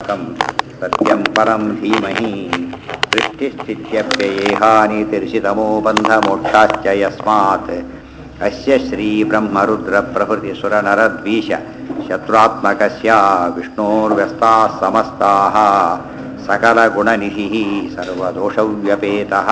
तं सत्यं परं धीमहि सृष्टिस्थित्यप्ययेहानितिर्षितमो बन्धमोक्षाश्च यस्मात् अस्य श्रीब्रह्मरुद्रप्रभृतिसुरनरद्वीष शत्रुत्मकस्य विष्णोर्व्यस्ताः समस्ताः सकलगुणनिधिः सर्वदोषव्यपेतः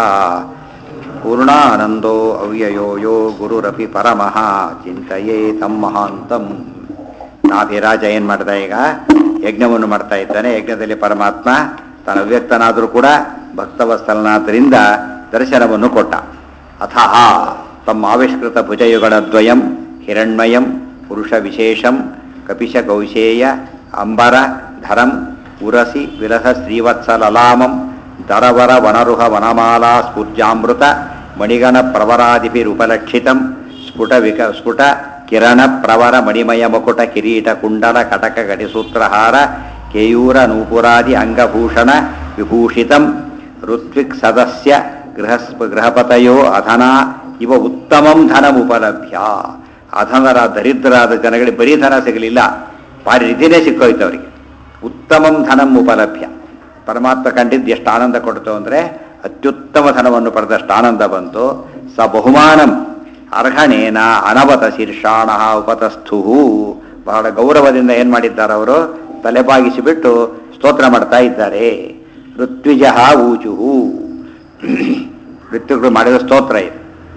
पूर्णानन्दो ಅವ್ಯಯೋ ಯೋ ಗುರುರಪಿ ಪರಮಃ ಚಿಂತೆಯೇ ತಮ್ಮ ಮಹಾಂತಂ ನಾಭಿರಾಜ ಏನು ಮಾಡ್ತಾ ಈಗ ಯಜ್ಞವನ್ನು ಮಾಡ್ತಾ ಇದ್ದಾನೆ ಯಜ್ಞದಲ್ಲಿ ಪರಮಾತ್ಮ ತಾನು ಅವ್ಯಕ್ತನಾದರೂ ಕೂಡ ಭಕ್ತವತ್ಸಲನಾದ್ದರಿಂದ ದರ್ಶನವನ್ನು ಕೊಟ್ಟ ಅಥಃ ತಮ್ಮ ಆವಿಷ್ಕೃತ ಭುಜಯುಗಳ ದ್ವಯಂ ಹಿರಣ್ಮಯಂ ಪುರುಷ ವಿಶೇಷಂ ಕಪಿಶ ಕೌಶೇಯ ಅಂಬರ ಧರಂ ಉರಸಿ ವಿರಹ ಶ್ರೀವತ್ಸಲಲಾಮಂ ದರವರ ವನರುಹ ವನಮಾಲಾ ಸ್ಫುರ್ಜಾಮೃತ ಮಣಿಗಣ ಪ್ರವರಾದಿಭಿರುಪಲಕ್ಷಿತಂ ಸ್ಫುಟ ವಿಕ ಸ್ಫುಟ ಕಿರಣ ಪ್ರವರ ಮಣಿಮಯ ಮಕುಟ ಕಿರೀಟ ಕುಂಡಲ ಕಟಕ ಗಡಿಸೂತ್ರಹಾರ ಕೇಯೂರ ನೂಪುರಾದಿ ಅಂಗಭೂಷಣ ವಿಭೂಷಿತಂ ಋತ್ವಿಕ್ ಸದಸ್ಯ ಗೃಹಸ್ಪ ಗೃಹಪತಯೋ ಅಧನ ಇವ ಉತ್ತಮಂ ಧನಮುಪಲಭ್ಯ ಅಧನರ ದರಿದ್ರರಾದ ಜನಗಳಿಗೆ ಬರೀ ಧನ ಸಿಗಲಿಲ್ಲ ಭಾರಿ ರೀತಿಯೇ ಸಿಕ್ಕೋಯ್ತು ಅವರಿಗೆ ಉತ್ತಮಂ ಧನಂ ಉಪಲಭ್ಯ ಪರಮಾತ್ಮ ಕಂಡಿದ್ದು ಎಷ್ಟು ಆನಂದ ಕೊಡ್ತು ಅಂದರೆ ಅತ್ಯುತ್ತಮ ಧನವನ್ನು ಪಡೆದಷ್ಟು ಆನಂದ ಬಂತು ಸ ಬಹುಮಾನಂ ಅರ್ಹಣೇನ ಅನವತ ಶೀರ್ಷಾಣ ಉಪತಸ್ಥು ಬಹಳ ಗೌರವದಿಂದ ಏನು ಮಾಡಿದ್ದಾರೆ ಅವರು ತಲೆಬಾಗಿಸಿಬಿಟ್ಟು ಸ್ತೋತ್ರ ಮಾಡ್ತಾ ಇದ್ದಾರೆ ಋತ್ವಿಜ ಊಚುಹು ಋತ್ವಿಗಳು ಮಾಡಿದ ಸ್ತೋತ್ರ ಇದು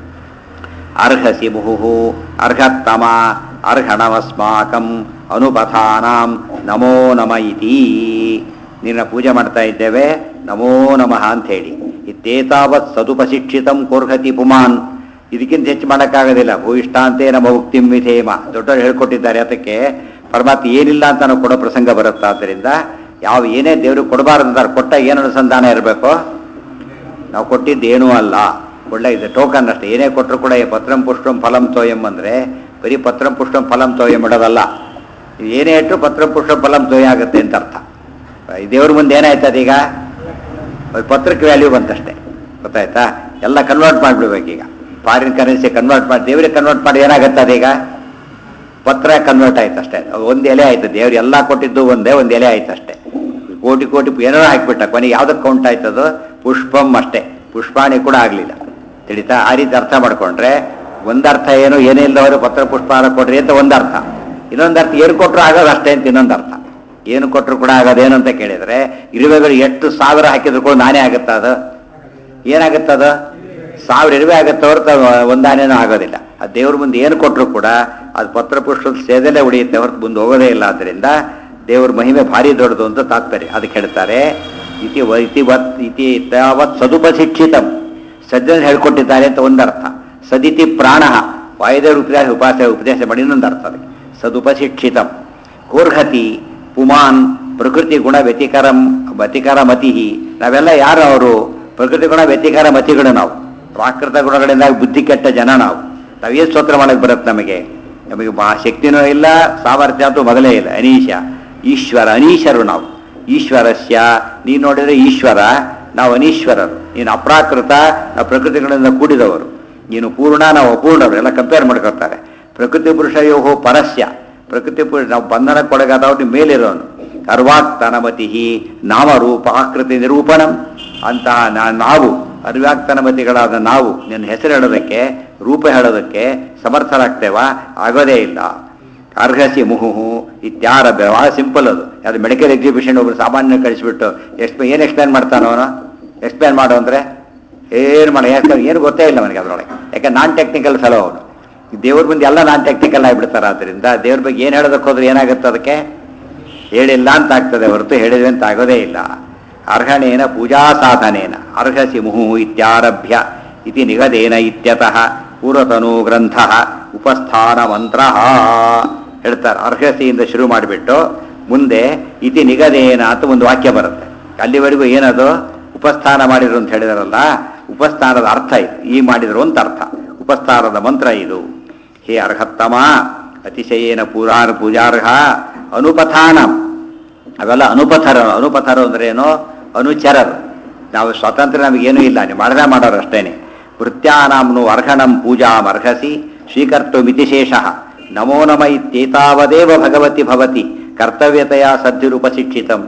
ಅರ್ಹಸಿ ಮುಹು ಅರ್ಹತ್ತಮ ಅರ್ಹಣವಸ್ಮಾಕಂ ಅನುಪಥಾನಾಂ ನಮೋ ನಮ ಇತಿ ನಿನ್ನ ಪೂಜೆ ಮಾಡ್ತಾ ಇದ್ದೇವೆ ನಮೋ ನಮಃ ಅಂತ ಹೇಳಿ ಇತ್ತೇತಾವತ್ ಸದುಪಶಿಕ್ಷಿತಂ ಕೋರ್ಹತಿ ಪುಮಾನ್ ಇದಕ್ಕಿಂತ ಹೆಚ್ಚು ಮಾಡೋಕ್ಕಾಗೋದಿಲ್ಲ ಭೂಯಿಷ್ಟಾಂತೆ ನಮ್ಮ ಉಕ್ತಿಂ ವಿಧೇಮ ದೊಡ್ಡವರು ಹೇಳ್ಕೊಟ್ಟಿದ್ದಾರೆ ಅದಕ್ಕೆ ಪರಮಾತ್ಮ ಏನಿಲ್ಲ ಅಂತ ನಾವು ಕೊಡೋ ಪ್ರಸಂಗ ಬರುತ್ತೆ ಆದ್ದರಿಂದ ಯಾವ ಏನೇ ದೇವ್ರಿಗೆ ಕೊಡಬಾರ್ದು ಅಂತಾರೆ ಕೊಟ್ಟ ಏನು ಅನುಸಂಧಾನ ಇರಬೇಕು ನಾವು ಕೊಟ್ಟಿದ್ದೇನೂ ಅಲ್ಲ ಒಳ್ಳೆ ಇದೆ ಟೋಕನ್ ಅಷ್ಟೇ ಏನೇ ಕೊಟ್ಟರು ಕೂಡ ಈ ಪತ್ರಂ ಪುಷ್ಟಂ ಫಲಂ ತೋಯಂ ಅಂದರೆ ಬರೀ ಪತ್ರಂ ಪುಷ್ಟಂ ಫಲಂ ತೋಯಂ ಇಡೋದಲ್ಲ ಏನೇ ಇಟ್ಟರು ಪತ್ರಂ ಪುಷ್ಟಂ ಫಲಂ ತೋಯ ಆಗುತ್ತೆ ಅಂತ ಅರ್ಥ ಈ ದೇವ್ರ ಮುಂದೆ ಏನಾಯ್ತದ ಈಗ ಪತ್ರಕ್ಕೆ ವ್ಯಾಲ್ಯೂ ಬಂತಷ್ಟೇ ಗೊತ್ತಾಯ್ತಾ ಎಲ್ಲ ಕನ್ವರ್ಟ್ ಮಾಡಿಬಿಡ್ಬೇಕು ಈಗ ಫಾರಿನ್ ಕರೆನ್ಸಿ ಕನ್ವರ್ಟ್ ಮಾಡಿ ದೇವ್ರಿಗೆ ಕನ್ವರ್ಟ್ ಮಾಡಿ ಏನಾಗುತ್ತೆ ಅದೀಗ ಪತ್ರ ಕನ್ವರ್ಟ್ ಆಯ್ತು ಅಷ್ಟೇ ಒಂದು ಎಲೆ ಆಯ್ತು ದೇವ್ರು ಎಲ್ಲ ಕೊಟ್ಟಿದ್ದು ಒಂದೇ ಒಂದು ಎಲೆ ಆಯ್ತು ಅಷ್ಟೇ ಕೋಟಿ ಕೋಟಿ ಏನೋ ಹಾಕಿಬಿಟ್ಟ ಕೊನೆಗೆ ಯಾವ್ದಕ್ಕೆ ಕೌಂಟ್ ಆಯ್ತದು ಪುಷ್ಪಂ ಅಷ್ಟೇ ಪುಷ್ಪಾಣಿ ಕೂಡ ಆಗಲಿಲ್ಲ ತಿಳಿತಾ ಆ ರೀತಿ ಅರ್ಥ ಮಾಡ್ಕೊಂಡ್ರೆ ಒಂದರ್ಥ ಏನು ಏನೇ ಇಲ್ಲದವರು ಪತ್ರ ಪುಷ್ಪಾರ ಕೊಡ್ರಿ ಅಂತ ಒಂದರ್ಥ ಇನ್ನೊಂದು ಅರ್ಥ ಏನು ಕೊಟ್ಟರು ಆಗೋದು ಅಷ್ಟೇ ಅಂತ ಇನ್ನೊಂದು ಅರ್ಥ ಏನು ಕೊಟ್ಟರು ಕೂಡ ಆಗೋದೇನು ಅಂತ ಕೇಳಿದರೆ ಇರುವೆಗಳು ಎಷ್ಟು ಸಾವಿರ ಹಾಕಿದ್ರು ಕೂಡ ನಾನೇ ಆಗುತ್ತಾ ಅದು ಏನಾಗುತ್ತದು ಸಾವಿರ ಇರುವೆ ಆಗುತ್ತೆ ಹೊರತು ಒಂದಾನೇನೂ ಆಗೋದಿಲ್ಲ ಆ ದೇವ್ರ ಮುಂದೆ ಏನು ಕೊಟ್ಟರು ಕೂಡ ಅದು ಪತ್ರ ಪುಷ್ಪದ ಸೇದಲ್ಲೇ ಉಳಿಯುತ್ತೆ ಹೊರತು ಮುಂದೆ ಹೋಗೋದೇ ಇಲ್ಲ ಆದ್ದರಿಂದ ದೇವ್ರ ಮಹಿಮೆ ಭಾರಿ ದೊಡ್ಡದು ಅಂತ ತಾತ್ಪರ್ಯ ಅದಕ್ಕೆ ಹೇಳ್ತಾರೆ ಇತಿ ವ ಇತಿ ವತ್ ಇತಿ ತಾವತ್ ಸದುಪಶಿಕ್ಷಿತಂ ಸಜ್ಜನ ಹೇಳ್ಕೊಟ್ಟಿದ್ದಾರೆ ಅಂತ ಒಂದರ್ಥ ಸದಿತಿ ಪ್ರಾಣ ವಾಯುದೇವ್ರ ಉಪದೇಶ ಉಪಾಸ ಉಪದೇಶ ಮಾಡಿ ಇನ್ನೊಂದು ಅರ್ಥ ಅದಕ್ಕೆ ಸದುಪಶಿಕ್ಷಿತಂ ಕೋರ್ಹತಿ ಪುಮಾನ್ ಪ್ರಕೃತಿ ಗುಣ ವ್ಯತಿಕರಂ ವ್ಯತಿಕರ ಮತಿ ನಾವೆಲ್ಲ ಯಾರು ಅವರು ಪ್ರಕೃತಿ ಗುಣ ವ್ಯತಿಕರ ಮತಿಗಳು ನಾವು ಪ್ರಾಕೃತ ಗುಣಗಳಿಂದ ಬುದ್ಧಿ ಕೆಟ್ಟ ಜನ ನಾವು ನಾವೇನು ಸ್ತೋತ್ರ ಮಾಡಕ್ಕೆ ಬರುತ್ತೆ ನಮಗೆ ನಮಗೆ ಮಾ ಶಕ್ತಿನೂ ಇಲ್ಲ ಸಾಮರ್ಥ್ಯ ಅಂತೂ ಮೊದಲೇ ಇಲ್ಲ ಅನೀಶ ಈಶ್ವರ ಅನೀಶರು ನಾವು ಈಶ್ವರಸ್ಯ ನೀನು ನೋಡಿದರೆ ಈಶ್ವರ ನಾವು ಅನೀಶ್ವರರು ನೀನು ಅಪ್ರಾಕೃತ ನಾವು ಪ್ರಕೃತಿಗಳಿಂದ ಕೂಡಿದವರು ನೀನು ಪೂರ್ಣ ನಾವು ಅಪೂರ್ಣರು ಎಲ್ಲ ಕಂಪೇರ್ ಮಾಡ್ಕೊಳ್ತಾರೆ ಪ್ರಕೃತಿ ಪುರುಷಯೋಹೋ ಪರಸ್ಯ ಪ್ರಕೃತಿ ಪುರುಷ ನಾವು ಬಂಧನಕ್ಕೊಳಗಾದವ್ರು ಮೇಲಿರೋನು ಅರ್ವಾಕ್ತನಮತಿ ನಾಮರೂಪ ಆಕೃತಿ ನಿರೂಪಣಂ ಅಂತಹ ನಾವು ಅರ್ವ್ಯಾಕ್ತನಮತಿಗಳಾದ ನಾವು ನಿನ್ನ ಹೆಸರು ಹೇಳೋದಕ್ಕೆ ರೂಪ ಹೇಳೋದಕ್ಕೆ ಸಮರ್ಥರಾಗ್ತೇವ ಆಗೋದೇ ಇಲ್ಲ ಅರ್ಹಸಿ ಮುಹುಹು ಇತ್ಯಾರ ಭಾಳ ಸಿಂಪಲ್ ಅದು ಅದು ಮೆಡಿಕಲ್ ಎಕ್ಸಿಬಿಷನ್ ಒಬ್ರು ಸಾಮಾನ್ಯ ಕಳಿಸ್ಬಿಟ್ಟು ಎಷ್ಟು ಏನು ಎಕ್ಸ್ಪ್ಲೇನ್ ಮಾಡ್ತಾನೋ ಅವನು ಎಕ್ಸ್ಪ್ಲೇನ್ ಮಾಡು ಅಂದರೆ ಏನು ಮಾಡ ಯಾಕಂದ್ರೆ ಏನು ಗೊತ್ತೇ ಇಲ್ಲ ಅವನಿಗೆ ಅದರೊಳಗೆ ಯಾಕೆ ನಾನ್ ಟೆಕ್ನಿಕಲ್ ಫೆಲೋ ಅವನು ದೇವ್ರ ಮುಂದೆ ಎಲ್ಲ ನಾನ್ ಟೆಕ್ನಿಕಲ್ ಆಗಿಬಿಡ್ತಾರೆ ಆದ್ದರಿಂದ ದೇವ್ರ ಬಗ್ಗೆ ಏನು ಹೇಳೋದಕ್ಕೆ ಹೋದ್ರೆ ಏನಾಗುತ್ತೆ ಅದಕ್ಕೆ ಹೇಳಿಲ್ಲ ಅಂತ ಆಗ್ತದೆ ಹೊರತು ಹೇಳಿದ್ರೆ ಅಂತ ಆಗೋದೇ ಇಲ್ಲ ಅರ್ಹಣೇನ ಪೂಜಾ ಸಾಧನೇನ ಅರ್ಹಸಿ ಮುಹು ಇತ್ಯಾರಭ್ಯ ಇತಿ ನಿಗದೇನ ಇತ್ಯತಃ ಪೂರ್ವತನು ಗ್ರಂಥ ಉಪಸ್ಥಾನ ಮಂತ್ರ ಹೇಳ್ತಾರೆ ಅರ್ಹಸಿಯಿಂದ ಶುರು ಮಾಡಿಬಿಟ್ಟು ಮುಂದೆ ಇತಿ ನಿಗದೇನ ಅಂತ ಒಂದು ವಾಕ್ಯ ಬರುತ್ತೆ ಅಲ್ಲಿವರೆಗೂ ಏನದು ಉಪಸ್ಥಾನ ಮಾಡಿದ್ರು ಅಂತ ಹೇಳಿದಾರಲ್ಲ ಉಪಸ್ಥಾನದ ಅರ್ಥ ಇದು ಈ ಮಾಡಿದ್ರು ಅಂತ ಅರ್ಥ ಉಪಸ್ಥಾನದ ಮಂತ್ರ ಇದು ಹೇ ಅರ್ಹತ್ತಮ ಅತಿಶಯೇನ ಪೂರಾನ ಪೂಜಾರ್ಹ ಅನುಪಥಾನ ಅವೆಲ್ಲ ಅನುಪಥರ ಅನುಪಥರು ಅಂದ್ರೆ ಏನೋ ಅನುಚರರು ನಾವು ಸ್ವತಂತ್ರ ನಮಗೇನೂ ಇಲ್ಲ ನೀವು ಮಾಡದೆ ಮಾಡೋರು ಅಷ್ಟೇನೆ ವೃತ್ಯಾನಾಂನು ಅರ್ಹಣಂ ಪೂಜಾಂ ಅರ್ಹಸಿ ಸ್ವೀಕರ್ತು ಮಿತಿಶೇಷ ನಮೋ ನಮ ಇತ್ಯೇತಾವದೇವ ಭಗವತಿ ಭವತಿ ಕರ್ತವ್ಯತೆಯ ಸದ್ಯುರುಪಶಿಕ್ಷಿತಂ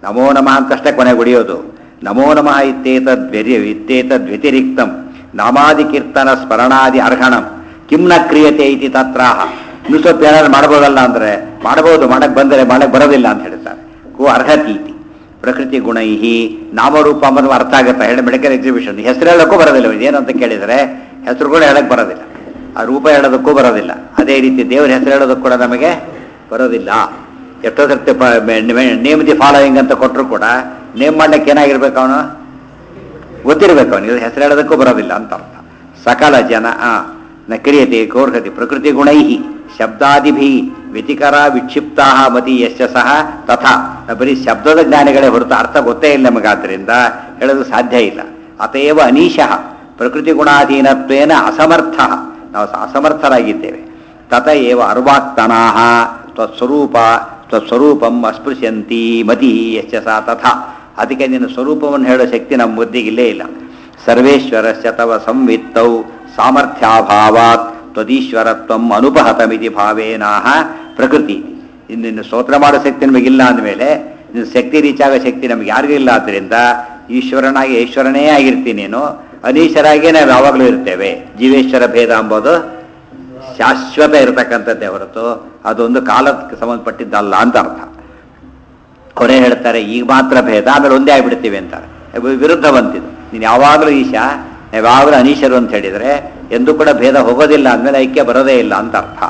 ನಮೋ ನಮಃ ಅಂತಷ್ಟೇ ಕೊನೆ ಗುಡಿಯೋದು ನಮೋ ನಮಃ ಇತ್ತೇತದ್ ವ್ಯರಿ ಇತ್ತೇತದ್ ವ್ಯತಿರಿಕ್ತಂ ನಾಮಾದಿ ಕೀರ್ತನ ಸ್ಮರಣಾದಿ ಅರ್ಹಣಂ ಕಿಂ ನ ಕ್ರಿಯತೆ ಇತಿ ತತ್ರಾಹ ಇನ್ನು ಸ್ವಲ್ಪ ಏನಾದ್ರು ಮಾಡ್ಬೋದಲ್ಲ ಅಂದ್ರೆ ಮಾಡಬಹುದು ಮಾಡಕ್ ಬಂದರೆ ಮಾಡಕ್ ಬರೋದಿಲ್ಲ ಅಂತ ಹೇಳ್ತಾರೆ ಕೋ ಅರ್ಹತಿ ಇತಿ ಪ್ರಕೃತಿ ಗುಣೈಹಿ ನಾಮರೂಪ ಅನ್ನೋದು ಅರ್ಥ ಆಗುತ್ತೆ ಹೇಳಿ ಮೆಡಿಕಲ್ ಎಕ್ಸಿಬಿಷನ್ ಹೆಸರು ಹೇಳೋಕ್ಕೂ ಬರೋದಿಲ್ಲ ಇದು ಏನಂತ ಕೇಳಿದರೆ ಹೆಸರುಗಳು ಹೇಳಕ್ ಬರೋದಿಲ್ಲ ಆ ರೂಪ ಹೇಳೋದಕ್ಕೂ ಬರೋದಿಲ್ಲ ಅದೇ ರೀತಿ ದೇವರ ಹೆಸರು ಹೇಳೋದಕ್ಕೂ ಕೂಡ ನಮಗೆ ಬರೋದಿಲ್ಲ ಎಷ್ಟೋ ಸರ್ತಿ ನೇಮ್ ದಿ ಫಾಲೋಯಿಂಗ್ ಅಂತ ಕೊಟ್ಟರು ಕೂಡ ನೇಮ್ ಮಾಡ್ಲಿಕ್ಕೆ ಏನಾಗಿರ್ಬೇಕು ಅವನು ಗೊತ್ತಿರಬೇಕು ಅವನಿಗೆ ಹೆಸರು ಹೇಳೋದಕ್ಕೂ ಬರೋದಿಲ್ಲ ಅಂತ ಅರ್ಥ ಸಕಲ ಜನ ಆ, ನ ಕ್ರಿಯತೆ ಕೋರ್ಹತಿ ಪ್ರಕೃತಿ ಗುಣೈ ಶಬ್ದಾದಿಭಿ ವ್ಯತಿಕರ ವಿಕ್ಷಿಪ್ತಾ ಮತಿ ಯಶ್ಚ ಸಹ ತಥಾ ನಾವು ಬರೀ ಶಬ್ದದ ಜ್ಞಾನಿಗಳೇ ಹೊರತು ಅರ್ಥ ಗೊತ್ತೇ ಇಲ್ಲ ನಮಗಾದ್ರಿಂದ ಹೇಳೋದು ಸಾಧ್ಯ ಇಲ್ಲ ಅತೇವ ಅನೀಶಃ ಪ್ರಕೃತಿ ಗುಣಾಧೀನತ್ವೇನ ಅಸಮರ್ಥ ನಾವು ಸ- ಅಸಮರ್ಥರಾಗಿದ್ದೇವೆ ತತ ಏವ ಅರ್ವಾಕ್ತನಾ ತ್ವಸ್ವರೂಪ ತ್ವಸ್ವರೂಪಂ ಅಸ್ಪೃಶ್ಯಂತಿ ಮತಿ ಯಶ್ಚ ಸಹ ತಥಾ ಅದಕ್ಕೆ ನಿನ್ನ ಸ್ವರೂಪವನ್ನು ಹೇಳೋ ಶಕ್ತಿ ನಮ್ಮ ಬುದ್ಧಿಗಿಲ್ಲೇ ಇಲ್ಲ ಸರ್ವೇಶ್ವರಸ್ಯ ತವ ಸಂವಿತ್ತೌ ಸಾಮರ್ಥ್ಯಾಭಾವಾತ್ ತ್ವದೀಶ್ವರತ್ವಂ ಅನುಪಹತಮಿತಿ ಭಾವೇನಾಹ ಪ್ರಕೃತಿ ಇನ್ನು ಸ್ತೋತ್ರ ಮಾಡೋ ಶಕ್ತಿ ನಮಗಿಲ್ಲ ಅಂದಮೇಲೆ ನಿನ್ನ ಶಕ್ತಿ ರೀಚ್ ಆಗೋ ಶಕ್ತಿ ನಮಗೆ ಯಾರಿಗೂ ಇಲ್ಲ ಆದ್ದರಿಂದ ಈಶ್ವರನಾಗಿ ಈಶ್ವರನೇ ಆಗಿರ್ತೀನಿ ನೀನು ಅನೀಶ್ವರಾಗಿಯೇ ನಾವು ಯಾವಾಗಲೂ ಇರ್ತೇವೆ ಜೀವೇಶ್ವರ ಭೇದ ಎಂಬುದು ಶಾಶ್ವತ ಇರತಕ್ಕಂಥದ್ದೇ ಹೊರತು ಅದೊಂದು ಕಾಲಕ್ಕೆ ಸಂಬಂಧಪಟ್ಟಿದ್ದಲ್ಲ ಅಂತ ಅರ್ಥ ಕೊನೆ ಹೇಳ್ತಾರೆ ಈಗ ಮಾತ್ರ ಭೇದ ಆಮೇಲೆ ಒಂದೇ ಆಗಿಬಿಡ್ತೀವಿ ಅಂತಾರೆ ವಿ- ವಿರುದ್ಧ ಬಂತಿದ್ದು ನೀನು ಯಾವಾಗಲೂ ಈಶಾ ನಾವು ಯಾವಾಗಲೂ ಅನೀಶರು ಅಂತ ಹೇಳಿದರೆ ಎಂದೂ ಕೂಡ ಭೇದ ಹೋಗೋದಿಲ್ಲ ಅಂದಮೇಲೆ ಐಕ್ಯ ಬರೋದೇ ಇಲ್ಲ ಅಂತ ಅರ್ಥ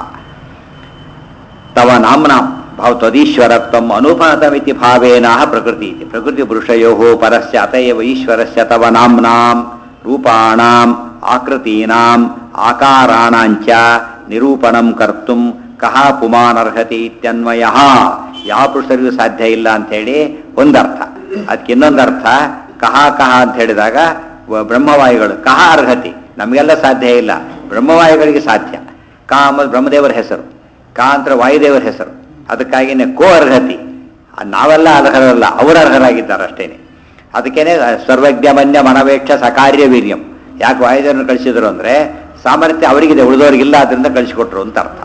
ತವ ನಾಮ್ನ ಭಾವ ತ್ವದೀಶ್ವರತ್ವಂ ಅನುಪಾತಮಿತಿ ಭಾವೇನಃ ಪ್ರಕೃತಿ ಇತಿ ಪ್ರಕೃತಿ ಪುರುಷಯೋ ಪರಸ್ಯ ಅತಯವ ಈಶ್ವರಸ್ಯ ತವ ನಾಮ್ನಾಂ ರೂಪಾಣಾಂ ಆಕೃತೀನಾಂ ಆಕಾರಾಣಾಂಚ ನಿರೂಪಣಂ ಕರ್ತುಂ ಕಹ ಪುಮಾನರ್ಹತಿ ಇತ್ಯನ್ವಯ ಯಾವ ಪುರುಷರಿಗೂ ಸಾಧ್ಯ ಇಲ್ಲ ಅಂಥೇಳಿ ಒಂದರ್ಥ ಅದಕ್ಕೆ ಇನ್ನೊಂದು ಅರ್ಥ ಕಹ ಕಹ ಅಂತ ಹೇಳಿದಾಗ ವ- ಬ್ರಹ್ಮವಾಯುಗಳು ಕಹ ಅರ್ಹತಿ ನಮಗೆಲ್ಲ ಸಾಧ್ಯ ಇಲ್ಲ ಬ್ರಹ್ಮವಾಯುಗಳಿಗೆ ಸಾಧ್ಯ ಕ ಅಂಬುದು ಬ್ರಹ್ಮದೇವರ ಹೆಸರು ಕ ಅಂತ ವಾಯುದೇವರ ಹೆಸರು ಅದಕ್ಕಾಗಿನೇ ಕೋ ಅರ್ಹತಿ ಆ ನಾವೆಲ್ಲ ಅರ್ಹರಲ್ಲ ಅವರು ಅರ್ಹರಾಗಿದ್ದಾರೆ ಅಷ್ಟೇನೆ ಅದಕ್ಕೇನೆ ಸರ್ವಜ್ಞ ಮನ್ಯ ಮನವೇಕ್ಷ ಸಕಾರ್ಯ ವೀರ್ಯಂ ಯಾಕೆ ವಾಯುದೇವರನ್ನು ಕಳಿಸಿದ್ರು ಅಂದರೆ ಸಾಮರ್ಥ್ಯ ಅವರಿಗಿದೆ ಉಳಿದವರಿಗಿಲ್ಲ ಅದರಿಂದ ಕಳಿಸಿಕೊಟ್ರು ಅಂತ ಅರ್ಥ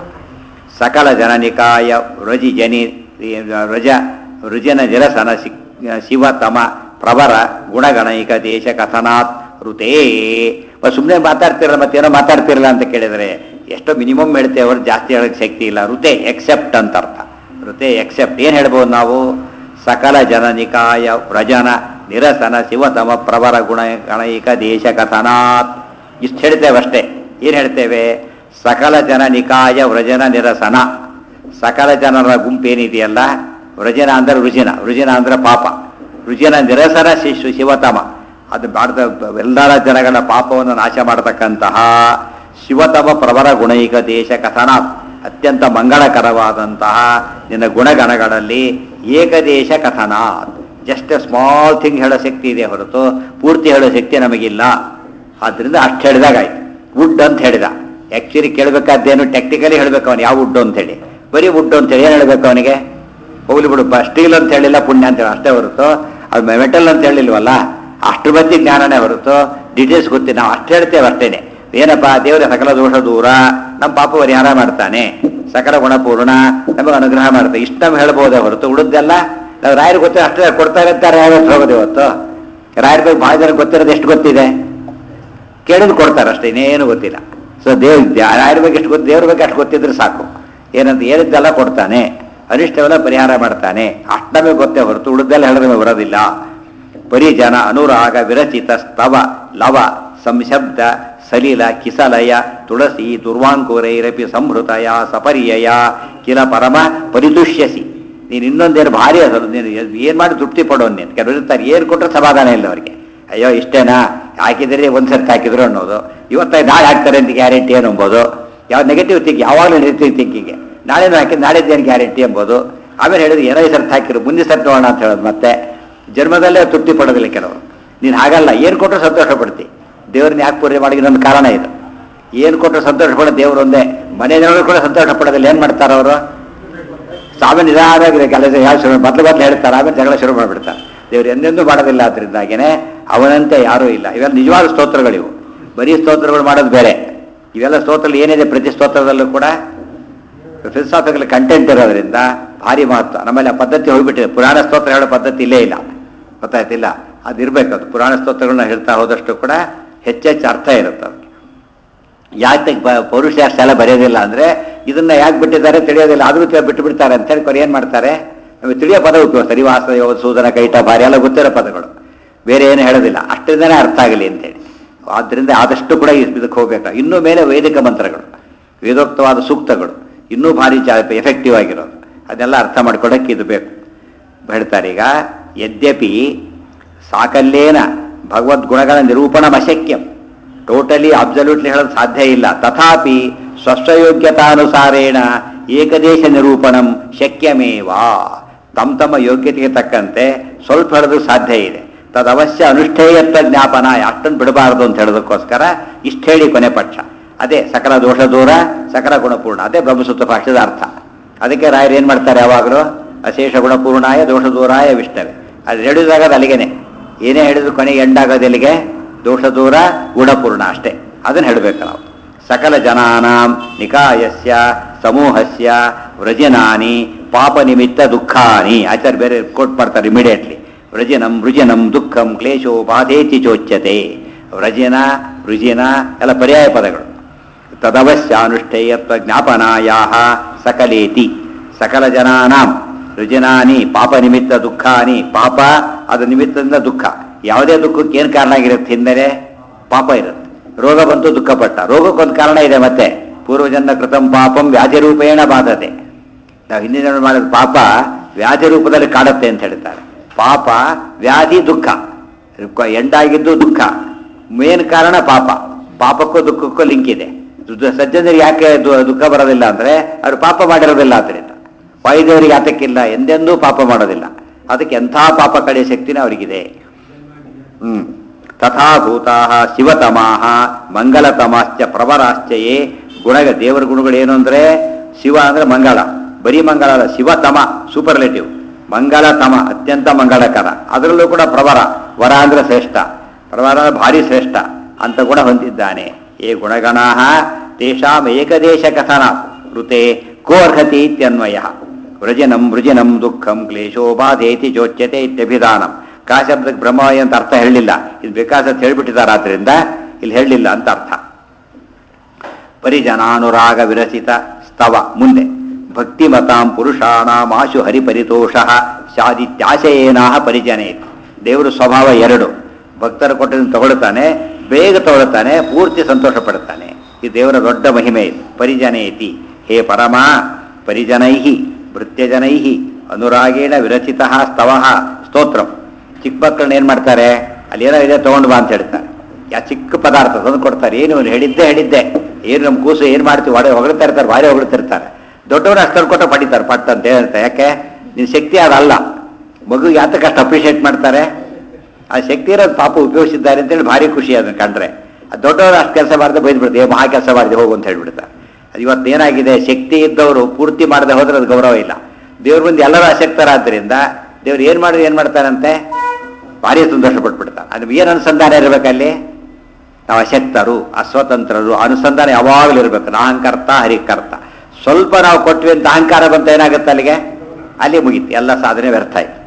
ಸಕಲ ಜನನಿಕಾಯ ವ್ರಜಿ ಜನಿ ವ್ರಜ ವೃಜನ ನಿರಸನ ಶಿ ಶಿವತಮ ಪ್ರವರ ಗುಣಗಣೈಕ ದೇಶ ಕಥನಾತ್ ಋತೇ ಸುಮ್ಮನೆ ಮಾತಾಡ್ತಿರಲ್ಲ ಮತ್ತೇನೋ ಮಾತಾಡ್ತಿರಲ್ಲ ಅಂತ ಕೇಳಿದರೆ ಎಷ್ಟೋ ಮಿನಿಮಮ್ ಹೇಳ್ತೇವೆ ಅವ್ರು ಜಾಸ್ತಿ ಹೇಳೋಕ್ಕೆ ಶಕ್ತಿ ಇಲ್ಲ ಋತೆ ಎಕ್ಸೆಪ್ಟ್ ಅಂತ ಅರ್ಥ ಋತೆ ಎಕ್ಸೆಪ್ಟ್ ಏನು ಹೇಳ್ಬೋದು ನಾವು ಸಕಲ ಜನನಿಕಾಯ ವ್ರಜನ ನಿರಸನ ಶಿವತಮ ಪ್ರವರ ಗುಣ ಗಣೈಕ ದೇಶ ಕಥನಾತ್ ಇಷ್ಟು ಹೇಳ್ತೇವೆ ಅಷ್ಟೇ ಏನು ಹೇಳ್ತೇವೆ ಸಕಲ ಜನ ನಿಕಾಯ ವ್ರಜನ ನಿರಸನ ಸಕಲ ಜನರ ಗುಂಪೇನಿದೆಯಲ್ಲ ವ್ರಜನ ಅಂದ್ರೆ ರುಜಿನ ರುಜಿನ ಅಂದ್ರೆ ಪಾಪ ರುಜಿನ ನಿರಸನ ಶಿಶು ಶಿವತಮ ಅದು ಮಾಡಿದ ಎಲ್ಲರ ಜನಗಳ ಪಾಪವನ್ನು ನಾಶ ಮಾಡತಕ್ಕಂತಹ ಶಿವತಮ ಪ್ರವರ ಗುಣೈಕ ದೇಶ ಕಥನ ಅತ್ಯಂತ ಮಂಗಳಕರವಾದಂತಹ ನಿನ್ನ ಗುಣಗಣಗಳಲ್ಲಿ ಏಕದೇಶ ಕಥನ ಜಸ್ಟ್ ಸ್ಮಾಲ್ ಥಿಂಗ್ ಹೇಳೋ ಶಕ್ತಿ ಇದೆ ಹೊರತು ಪೂರ್ತಿ ಹೇಳೋ ಶಕ್ತಿ ನಮಗಿಲ್ಲ ಆದ್ರಿಂದ ಅಷ್ಟು ಹೇಳಿದಾಗಾಯ್ತು ವುಡ್ ಅಂತ ಹೇಳಿದ ಆ್ಯಕ್ಚುಲಿ ಕೇಳಬೇಕಾದ್ದೇನು ಟೆಕ್ನಿಕಲಿ ಹೇಳ್ಬೇಕು ಅವನು ಯಾವ ವುಡ್ ಅಂತ ಹೇಳಿ ಬರೀ ವುಡ್ ಅಂತ ಹೇಳಿ ಏನು ಹೇಳ್ಬೇಕು ಅವನಿಗೆ ಹೋಗ್ಲಿ ಬಿಡುಪ್ಪ ಸ್ಟೀಲ್ ಅಂತ ಹೇಳಿಲ್ಲ ಪುಣ್ಯ ಅಂತ ಹೇಳಿ ಅಷ್ಟೇ ಹೊರತು ಅದು ಮೆಟಲ್ ಅಂತ ಹೇಳಿಲ್ವಲ್ಲ ಅಷ್ಟ್ರ ಬಗ್ಗೆ ಜ್ಞಾನನೇ ಹೊರತು ಡೀಟೇಲ್ಸ್ ಗೊತ್ತಿಲ್ಲ ನಾವು ಅಷ್ಟು ಹೇಳ್ತೇವೆ ಅಷ್ಟೇನೆ ಏನಪ್ಪ ದೇವರ ಸಕಲ ದೋಷ ದೂರ ನಮ್ಮ ಪಾಪ ಪರಿಹಾರ ಮಾಡ್ತಾನೆ ಸಕಲ ಗುಣಪೂರ್ಣ ನಮಗೆ ಅನುಗ್ರಹ ಮಾಡ್ತಾನೆ ಇಷ್ಟು ನಮ್ಗೆ ಹೇಳ್ಬೋದೇ ಹೊರತು ಉಳಿದೆಲ್ಲ ನಾವು ರಾಯರು ಗೊತ್ತಿಲ್ಲ ಅಷ್ಟೇ ಕೊಡ್ತಾ ಇರ್ತಾರೆ ರಾಯರ ಹತ್ರ ಹೋಗೋದು ಇವತ್ತು ರಾಯರ ಬಗ್ಗೆ ಭಾಳ ಜನ ಗೊತ್ತಿರೋದು ಎಷ್ಟು ಗೊತ್ತಿದೆ ಕೇಳಿದ್ ಕೊಡ್ತಾರೆ ಅಷ್ಟೇ ಇನ್ನೇನು ಗೊತ್ತಿಲ್ಲ ಸೊ ದೇವ್ ರಾಯರ ಬಗ್ಗೆ ಎಷ್ಟು ಗೊತ್ತು ದೇವ್ರ ಬಗ್ಗೆ ಅಷ್ಟು ಗೊತ್ತಿದ್ರೆ ಸಾಕು ಏನಂತ ಹೇಳಿದ್ದೆಲ್ಲ ಕೊಡ್ತಾನೆ ಅನಿಷ್ಟವೆಲ್ಲ ಪರಿಹಾರ ಮಾಡ್ತಾನೆ ಅಷ್ಟು ನಮಗೆ ಗೊತ್ತೇ ಹೊರತು ಉಳಿದೆಲ್ಲ ಹೇಳಿದ್ರೆ ಬರೋದಿಲ್ಲ ಪರಿಜನ ಅನುರಾಗ ವಿರಚಿತ ಸ್ತವ ಲವ ಸಂಶಬ್ದ ಸಲಿಲ ಕಿಸಲಯ ತುಳಸಿ ದುರ್ವಾಂಕುರೈರಪಿ ಸಂಹೃತಯ ಸಪರ್ಯಯ ಕಿಲ ಪರಮ ಪರಿತುಷ್ಯಸಿ ನೀನು ಇನ್ನೊಂದೇನು ಭಾರಿ ಅಸಲು ನೀನು ಏನು ಮಾಡಿ ತೃಪ್ತಿ ಪಡೋನು ನೀನು ಕೆಲವರು ಇರ್ತಾರೆ ಏನು ಕೊಟ್ಟರೆ ಸಮಾಧಾನ ಇಲ್ಲ ಅವರಿಗೆ ಅಯ್ಯೋ ಇಷ್ಟೇನಾ ಹಾಕಿದರೆ ಒಂದು ಸರ್ತಿ ಹಾಕಿದ್ರು ಅನ್ನೋದು ಇವತ್ತ ನಾಳೆ ಹಾಕ್ತಾರೆ ಅಂತ ಗ್ಯಾರಂಟಿ ಏನು ಎಂಬುದು ಯಾವ ನೆಗೆಟಿವ್ ಥಿಂಕ್ ಯಾವಾಗಲೂ ನೆಗೆಟಿವ್ ಥಿಂಕಿಂಗೆ ನಾಳೆನೂ ಹಾಕಿ ನಾಳೆದ್ದೇನು ಗ್ಯಾರಂಟಿ ಎಂಬುದು ಆಮೇಲೆ ಹೇಳಿದ್ರು ಏನೋ ಈ ಸರ್ತಿ ಹಾಕಿರು ಮುಂದೆ ಸರ್ತಿ ನೋಡೋಣ ಅಂತ ಹೇಳೋದು ಮತ್ತೆ ಜನ್ಮದಲ್ಲೇ ತೃಪ್ತಿ ಪಡೋದಿಲ್ಲ ಕೆಲವರು ನೀನು ಹಾಗಲ್ಲ ಏನು ಕೊಟ್ಟರು ಸಂತೋಷ ಪಡ್ತಿ ದೇವ್ರನ್ನ ಯಾಕೆ ಪೂರ್ತಿ ಮಾಡಿ ಇನ್ನೊಂದು ಕಾರಣ ಇದು ಏನು ಕೊಟ್ಟರು ಸಂತೋಷ ಪಡೋದು ದೇವರು ಒಂದೇ ಮನೆ ಜನರು ಕೂಡ ಸಂತೋಷ ಪಡೋದಿಲ್ಲ ಏನು ಮಾಡ್ತಾರೆ ಅವರು ಸಾಮಾನ್ಯ ನಿಧಾನವಾಗಿದೆ ಕೆಲಸ ಯಾವ ಶುರು ಮೊದಲು ಮೊದಲು ಹೇಳ್ತಾರೆ ಆಮೇಲೆ ಜಗಳ ಶುರು ಮಾಡಿಬಿಡ್ತಾರೆ ದೇವ್ರು ಎಂದೆಂದೂ ಮಾಡೋದಿಲ್ಲ ಅದರಿಂದಾಗೇನೆ ಅವನಂತೆ ಯಾರೂ ಇಲ್ಲ ಇವೆಲ್ಲ ನಿಜವಾದ ಸ್ತೋತ್ರಗಳಿವು ಬರೀ ಸ್ತೋತ್ರಗಳು ಮಾಡೋದು ಬೇರೆ ಇವೆಲ್ಲ ಸ್ತೋತ್ರಗಳು ಏನಿದೆ ಪ್ರತಿ ಸ್ತೋತ್ರದಲ್ಲೂ ಕೂಡ ಫಿಲಸಾಫಿಕಲ್ ಕಂಟೆಂಟ್ ಇರೋದ್ರಿಂದ ಭಾರಿ ಮಹತ್ವ ನಮ್ಮಲ್ಲಿ ಆ ಪದ್ಧತಿ ಹೋಗ್ಬಿಟ್ಟಿದೆ ಪುರಾಣ ಸ್ತೋತ್ರ ಹೇಳೋ ಪದ್ಧತಿ ಇಲ್ಲೇ ಇಲ್ಲ ಗೊತ್ತಾಯ್ತಿಲ್ಲ ಅದು ಇರಬೇಕು ಅದು ಪುರಾಣ ಸ್ತೋತ್ರಗಳನ್ನ ಹೇಳ್ತಾ ಹೋದಷ್ಟು ಕೂಡ ಹೆಚ್ಚೆಚ್ಚು ಅರ್ಥ ಇರುತ್ತೆ ಅದಕ್ಕೆ ಯಾಕೆ ಬ- ಪೌರುಷ ಅಷ್ಟೆಲ್ಲ ಬರೆಯೋದಿಲ್ಲ ಅಂದ್ರೆ ಇದನ್ನ ಯಾಕೆ ಬಿಟ್ಟಿದ್ದಾರೆ ತಿಳಿಯೋದಿಲ್ಲ ಆದರೂ ಬಿಟ್ಟು ಬಿಡ್ತಾರೆ ಅಂತ ಹೇಳಿ ಕೊನೆ ಏನ್ ಮಾಡ್ತಾರೆ ನಮಗೆ ತಿಳಿಯೋ ಪದ ಉಪಯೋಗಿಸ್ತಾರೆ ವಾಸ ಯೋಗ ಸೂದನ ಕೈಟ ಭಾರಿ ಎಲ್ಲ ಗೊತ್ತಿರೋ ಪದಗಳು ಬೇರೆ ಏನು ಹೇಳೋದಿಲ್ಲ ಅಷ್ಟರಿಂದನೇ ಅರ್ಥ ಆಗಲಿ ಅಂತೇಳಿ ಆದ್ದರಿಂದ ಆದಷ್ಟು ಕೂಡ ಇದ್- ಇದಕ್ಕೆ ಹೋಗ್ಬೇಕು ಇನ್ನೂ ಮೇಲೆ ವೈದಿಕ ಮಂತ್ರಗಳು ವೇದೋಕ್ತವಾದ ಸೂಕ್ತಗಳು ಇನ್ನೂ ಭಾರಿ ಜಾ ಎಫೆಕ್ಟಿವ್ ಆಗಿರೋದು ಅದನ್ನೆಲ್ಲ ಅರ್ಥ ಮಾಡ್ಕೊಡಕ್ಕೆ ಇದು ಬೇಕು ಹೇಳ್ತಾರೆ ಈಗ ಯದ್ಯಪಿ ಸಾಕಲ್ಲೇನ ಭಗವದ್ಗುಣಗಳ ನಿರೂಪಣಮಶಕ್ಯಂ ಟೋಟಲಿ ಅಬ್ಸಲ್ಯೂಟ್ಲಿ ಹೇಳೋದು ಸಾಧ್ಯ ಇಲ್ಲ ತಥಾಪಿ ಸ್ವಸ್ವಯೋಗ್ಯತಾನುಸಾರೇಣ ಏಕದೇಶ ನಿರೂಪಣಂ ಶಕ್ಯಮೇವಾ ತಮ್ಮ ತಮ್ಮ ಯೋಗ್ಯತೆಗೆ ತಕ್ಕಂತೆ ಸ್ವಲ್ಪ ಹೇಳೋದು ಸಾಧ್ಯ ಇದೆ ತದವಶ್ಯ ಅನುಷ್ಠೇಯತ್ವ ಜ್ಞಾಪನ ಅಷ್ಟನ್ನು ಬಿಡಬಾರದು ಅಂತ ಹೇಳೋದಕ್ಕೋಸ್ಕರ ಇಷ್ಟು ಹೇಳಿ ಕೊನೆ ಪಕ್ಷ ಅದೇ ಸಕಲ ದೋಷ ದೂರ ಸಕಲ ಗುಣಪೂರ್ಣ ಅದೇ ಬ್ರಹ್ಮಸೂತ್ರ ಭಾಷ್ಯದ ಅರ್ಥ ಅದಕ್ಕೆ ರಾಯರು ಏನು ಮಾಡ್ತಾರೆ ಯಾವಾಗಲೂ ಅಶೇಷ ಗುಣಪೂರ್ಣಾಯ ದೋಷ ದೂರಾಯ ವಿಷ್ಣವೆ ಅದು ಹೇಳಿದಾಗದು ಅಲ್ಲಿಗೆನೆ ಏನೇ ಹೇಳಿದ್ರು ಕೊನೆಗೆ ಎಂಡಾಗೋದು ಎಲ್ಲಿಗೆ ದೋಷ ದೂರ ಗುಣಪೂರ್ಣ ಅಷ್ಟೇ ಅದನ್ನು ಹೇಳಬೇಕು ನಾವು ಸಕಲ ಜನಾನಾಂ ನಿಕಾಯಸ್ಯ ಸಮೂಹಸ್ಯ ವ್ರಜನಾನಿ ಪಾಪ ನಿಮಿತ್ತ ದುಃಖಾನಿ ಆಚಾರ್ಯ ಬೇರೆ ಕೋಟ್ ಮಾಡ್ತಾರೆ ಇಮಿಡಿಯೇಟ್ಲಿ ವ್ರಜನಂ ವೃಜನಂ ದುಃಖಂ ಕ್ಲೇಶೋ ಬಾಧೇತಿ ಚೋಚ್ಯತೆ ವ್ರಜನ ವೃಜಿನ ಎಲ್ಲ ಪರ್ಯಾಯ ಪದಗಳು ತದವಶ್ಯಾನುಷ್ಠೇಯತ್ವ ಜ್ಞಾಪನಾಯಾ ಸಕಲೇತಿ ಸಕಲ ಜನಾನಾಂ ರುಜಿನಾನಿ ಪಾಪ ನಿಮಿತ್ತ ದುಃಖಾನಿ ಪಾಪ ಅದು ನಿಮಿತ್ತದಿಂದ ದುಃಖ ಯಾವುದೇ ದುಃಖಕ್ಕೆ ಏನು ಕಾರಣ ಆಗಿರುತ್ತೆ ಹಿಂದೆ ಪಾಪ ಇರುತ್ತೆ ರೋಗ ಬಂತು ದುಃಖಪಟ್ಟ ರೋಗಕ್ಕೊಂದು ಕಾರಣ ಇದೆ ಮತ್ತೆ ಪೂರ್ವಜನ್ಮ ಕೃತಂ ಪಾಪಂ ವ್ಯಾಧಿ ರೂಪೇಣ ಬಾಧತೆ ನಾವು ಹಿಂದಿನ ಜನ್ಮ ಮಾಡಿದ ಪಾಪ ವ್ಯಾಧಿ ರೂಪದಲ್ಲಿ ಕಾಡುತ್ತೆ ಅಂತ ಹೇಳ್ತಾರೆ ಪಾಪ ವ್ಯಾಧಿ ದುಃಖ ಕ- ಎಂಡಾಗಿದ್ದು ದುಃಖ ಮೇನ್ ಕಾರಣ ಪಾಪ ಪಾಪಕ್ಕೂ ದುಃಖಕ್ಕೂ ಲಿಂಕ್ ಇದೆ ದು- ಸಜ್ಜನರಿಗೆ ಯಾಕೆ ದು- ದುಃಖ ಬರೋದಿಲ್ಲ ಅಂದ್ರೆ ಅವರು ಪಾಪ ಮಾಡಿರೋದಿಲ್ಲ ಅದರಿಂದ ವಾಯುದೇವರಿಗೆ ಯಾತಕ್ಕಿಲ್ಲ ಎಂದೆಂದೂ ಪಾಪ ಮಾಡೋದಿಲ್ಲ ಅದಕ್ಕೆ ಎಂಥ ಪಾಪ ಕಡೆಯ ಶಕ್ತಿನೇ ಅವರಿಗಿದೆ ಹ್ಮ್ ತಥಾ ಭೂತಾ ಶಿವತಮಾಹ ಮಂಗಲತಮಾಶ್ಚ ಪ್ರವರಾಶ್ಚಯೇ ಗುಣಗ ದೇವರ ಗುಣಗಳು ಏನು ಅಂದ್ರೆ ಶಿವ ಅಂದ್ರೆ ಮಂಗಳ ಬರೀ ಮಂಗಳ ಅಲ್ಲ ಶಿವತಮ ಸೂಪರ್ಲೇಟಿವ್ ಮಂಗಳತಮ ಅತ್ಯಂತ ಮಂಗಳಕರ ಅದರಲ್ಲೂ ಕೂಡ ಪ್ರವರ ವರ ಅಂದ್ರೆ ಶ್ರೇಷ್ಠ ಪ್ರವರ ಅಂದ್ರೆ ಭಾರಿ ಶ್ರೇಷ್ಠ ಅಂತ ಗುಣ ಹೊಂದಿದ್ದಾನೆ ಏ ಗುಣಗಣಾ ತೇಷಾಂ ಏಕದೇಶ ಕಥನ ಋತೆ ಕೋರ್ಹತಿ ಇತ್ಯನ್ವಯ ವೃಜನಂ ವೃಜನಂ ದುಃಖಂ ಕ್ಲೇಶೋ ಬಾಧೇತಿ ಚೋಚ್ಯತೆ ಇತ್ಯಭಿಧಾನಂ ಕಾ ಶಬ್ದಕ್ಕೆ ಬ್ರಹ್ಮವಾಯು ಅಂತ ಅರ್ಥ ಹೇಳಲಿಲ್ಲ ಇದು ಬೇಕಾಸ ಅಂತ ಹೇಳ್ಬಿಟ್ಟಿದ್ದಾರೆ ಆದ್ರಿಂದ ಇಲ್ಲಿ ಹೇಳಲಿಲ್ಲ ಅಂತ ಅರ್ಥ ಪರಿಜನಾನುರಾಗ ವಿರಚಿತ ಸ್ತವ ಮುಂದೆ ಭಕ್ತಿಮತಾಂ ಪುರುಷಾಣಾಂ ಆಶು ಹರಿಪರಿತೋಷ ಶಾದಿತ್ಯಾಶಯೇನಾಹ ಪರಿಜನೇತಿ ದೇವರ ಸ್ವಭಾವ ಎರಡು ಭಕ್ತರ ಕೊಟ್ಟದನ್ನು ತಗೊಳ್ತಾನೆ ಬೇಗ ತಗೊಳ್ತಾನೆ ಪೂರ್ತಿ ಸಂತೋಷ ಪಡುತ್ತಾನೆ ಈ ದೇವರ ದೊಡ್ಡ ಮಹಿಮೆ ಇದು ಪರಿಜನೇತಿ ಹೇ ಪರಮ ಪರಿಜನೈಹಿ ಭೃತ್ಯಜನೈಹಿ ಅನುರಾಗೇಣ ವಿರಚಿತ ಸ್ತವ ಸ್ತೋತ್ರಂ ಚಿಕ್ಕ ಮಕ್ಕಳನ್ನ ಏನು ಮಾಡ್ತಾರೆ ಅಲ್ಲಿ ಏನೋ ಇದೆ ತಗೊಂಡು ಬಾ ಅಂತ ಹೇಳ್ತಾರೆ ಯಾ ಚಿಕ್ಕ ಪದಾರ್ಥ ತಂದು ಕೊಡ್ತಾರೆ ಏನು ಇವ್ನು ಹೇಳಿದ್ದೆ ಹೇಳಿದ್ದೆ ಏನು ನಮ್ಮ ಕೂಸು ಏನು ಮಾಡ್ತೀವಿ ಹೊಡೆ ಹೊಗಳ್ತಾ ಇರ್ತಾರೆ ಭಾರಿ ಹೊಗಳ್ತಿರ್ತಾರೆ ದೊಡ್ಡವರು ಅಷ್ಟು ತಂದು ಕೊಟ್ಟ ಪಡಿತಾರೆ ಪಟ್ ಅಂತ ಹೇಳ್ತಾರೆ ಯಾಕೆ ನಿನ್ನ ಶಕ್ತಿ ಅದಲ್ಲ ಮಗು ಯಾತಕ್ಕೆ ಅಷ್ಟು ಅಪ್ರಿಷಿಯೇಟ್ ಮಾಡ್ತಾರೆ ಆ ಶಕ್ತಿ ಇರೋದು ಪಾಪ ಉಪಯೋಗಿಸಿದ್ದಾರೆ ಅಂತೇಳಿ ಭಾರಿ ಖುಷಿ ಅದನ್ನು ಕಂಡ್ರೆ ಆ ದೊಡ್ಡವರು ಅಷ್ಟು ಕೆಲಸ ಮಾಡಿದ್ರೆ ಬೈದ್ಬಿಡ್ತಾರೆ ಏ ಮಹಾ ಕೆಲಸ ಮಾಡಿದೆ ಹೋಗು ಅಂತ ಹೇಳ್ಬಿಡ್ತಾರೆ ಅದು ಇವತ್ತು ಏನಾಗಿದೆ ಶಕ್ತಿ ಇದ್ದವರು ಪೂರ್ತಿ ಮಾಡದೆ ಹೋದ್ರೆ ಅದು ಗೌರವ ಇಲ್ಲ ದೇವ್ರ ಮುಂದೆ ಎಲ್ಲರೂ ಅಶಕ್ತರಾದ್ದರಿಂದ ದೇವ್ರು ಏನು ಮಾಡಿದ್ರೆ ಏನು ಮಾಡ್ತಾರಂತೆ ಭಾರಿ ಸಂತೋಷ ಪಟ್ಬಿಡ್ತಾರೆ ಅದು ಏನು ಅನುಸಂಧಾನ ಇರಬೇಕಲ್ಲಿ ನಾವು ಅಶಕ್ತರು ಅಸ್ವತಂತ್ರರು ಅನುಸಂಧಾನ ಯಾವಾಗಲೂ ಇರಬೇಕು ನಾಹಂಕರ್ತ ಹರಿಕರ್ತ ಸ್ವಲ್ಪ ನಾವು ಕೊಟ್ವಿ ಅಂತ ಅಹಂಕಾರ ಬಂತ ಏನಾಗುತ್ತೆ ಅಲ್ಲಿಗೆ ಅಲ್ಲಿ ಮುಗೀತು ಎಲ್ಲ ಸಾಧನೆ ವ್ಯರ್ಥ ಆಯ್ತು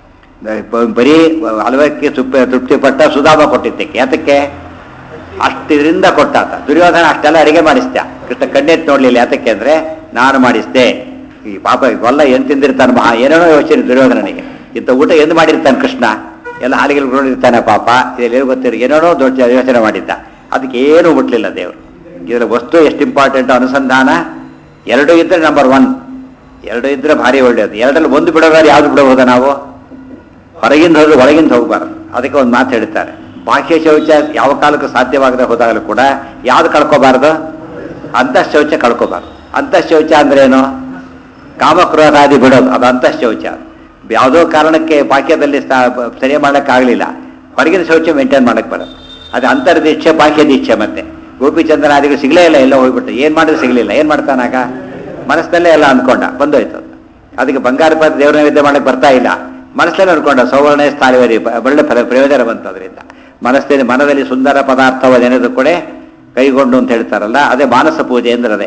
ಬ- ಬರೀ ಹಲವಕ್ಕೆ ತುಪ್ಪ ತೃಪ್ತಿಪಟ್ಟ ಸುಧಾಮ ಕೊಟ್ಟಿದ್ದಕ್ಕೆ ಯಾತಕ್ಕೆ ಅಷ್ಟಿದ್ರಿಂದ ಕೊಟ್ಟಾತ ದುರ್ಯೋಧನ ಅಷ್ಟೆಲ್ಲ ಅಡಿಗೆ ಮಾಡಿಸ್ದ ಕೃಷ್ಣ ಕಣ್ಣೆತ್ತು ನೋಡ್ಲಿಲ್ಲ ಯಾತಕ್ಕೆ ಅಂದ್ರೆ ನಾನು ಮಾಡಿಸ್ದೆ ಈ ಪಾಪ ಇವೆಲ್ಲ ಏನ್ ತಿಂದಿರ್ತಾನೆ ಮಹಾ ಏನೇನೋ ಯೋಚನೆ ದುರ್ಯೋಧನನಿಗೆ ಇಂಥ ಊಟ ಎಂದು ಮಾಡಿರ್ತಾನೆ ಕೃಷ್ಣ ಎಲ್ಲ ಹಾಲಿಗೆ ನೋಡಿರ್ತಾನೆ ಪಾಪ ಇದೆಲ್ಲ ಗೊತ್ತಿರ ಏನೇನೋ ದೊಡ್ಡ ಯೋಚನೆ ಮಾಡಿದ್ದ ಅದಕ್ಕೆ ಏನು ಮುಟ್ಲಿಲ್ಲ ದೇವರು ಇದರ ವಸ್ತು ಎಷ್ಟು ಇಂಪಾರ್ಟೆಂಟ್ ಅನುಸಂಧಾನ ಎರಡು ಇದ್ರೆ ನಂಬರ್ ಒನ್ ಎರಡು ಇದ್ರೆ ಭಾರಿ ಒಳ್ಳೆಯದು ಎರಡರಲ್ಲಿ ಒಂದು ಬಿಡೋದಾದ್ರೆ ಯಾವ್ದು ಬಿಡಬಹುದಾ ನಾವು ಹೊರಗಿಂದ ಹೋದ್ರೆ ಒಳಗಿಂದ ಹೋಗಬಾರ್ದು ಅದಕ್ಕೆ ಒಂದು ಮಾತು ಹೇಳ್ತಾರೆ ಬಾಹ್ಯ ಶೌಚ ಯಾವ ಕಾಲಕ್ಕೂ ಸಾಧ್ಯವಾಗದೆ ಹೋದಾಗಲೂ ಕೂಡ ಯಾವ್ದು ಕಳ್ಕೋಬಾರ್ದು ಅಂತಃ ಶೌಚ ಕಳ್ಕೋಬಾರ್ದು ಅಂತಃ ಶೌಚ ಅಂದ್ರೆ ಏನು ಕಾಮಕ್ರೋಧಾದಿ ಬಿಡೋದು ಅದು ಅಂತಃ ಶೌಚ ಯಾವುದೋ ಕಾರಣಕ್ಕೆ ಬಾಕ್ಯದಲ್ಲಿ ಸರಿ ಮಾಡೋಕ್ಕಾಗಲಿಲ್ಲ ಹೊರಗಿನ ಶೌಚ ಮೇಂಟೈನ್ ಮಾಡಕ್ಕೆ ಬರೋದು ಅದು ಅಂತರ್ದೀಕ್ಷೆ ಬಾಹ್ಯ ದೀಕ್ಷೆ ಮತ್ತೆ ಗೋಪಿಚಂದ್ರನಾದಿಗಳು ಸಿಗಲೇ ಇಲ್ಲ ಎಲ್ಲ ಹೋಗ್ಬಿಟ್ಟು ಏನು ಮಾಡಿದ್ರು ಸಿಗಲಿಲ್ಲ ಏನು ಮಾಡ್ತಾನಾಗ ಮನಸ್ಸಲ್ಲೇ ಎಲ್ಲ ಅಂದ್ಕೊಂಡ ಬಂದೋಯ್ತು ಅದು. ಅದಕ್ಕೆ ಬಂಗಾರ ಪದ ದೇವರ ನೈವೇದ್ಯ ಮಾಡಕ್ಕೆ ಬರ್ತಾ ಇಲ್ಲ ಮನಸ್ಸಲ್ಲೇ ಅನ್ಕೊಂಡ ಸೌವರ್ಣ ಸ್ಥಾನವರಿ ಒಳ್ಳೆ ಫಲ ಪ್ರಯೋಜನ ಬಂತು ಅದರಿಂದ ಮನಸ್ಸಿನ ಮನದಲ್ಲಿ ಸುಂದರ ಪದಾರ್ಥವ ನೆನೆದು ಕೂಡ ಕೈಗೊಂಡು ಅಂತ ಹೇಳ್ತಾರಲ್ಲ ಅದೇ ಮಾನಸ ಪೂಜೆ ಅಂದ್ರೆ ಅದೇ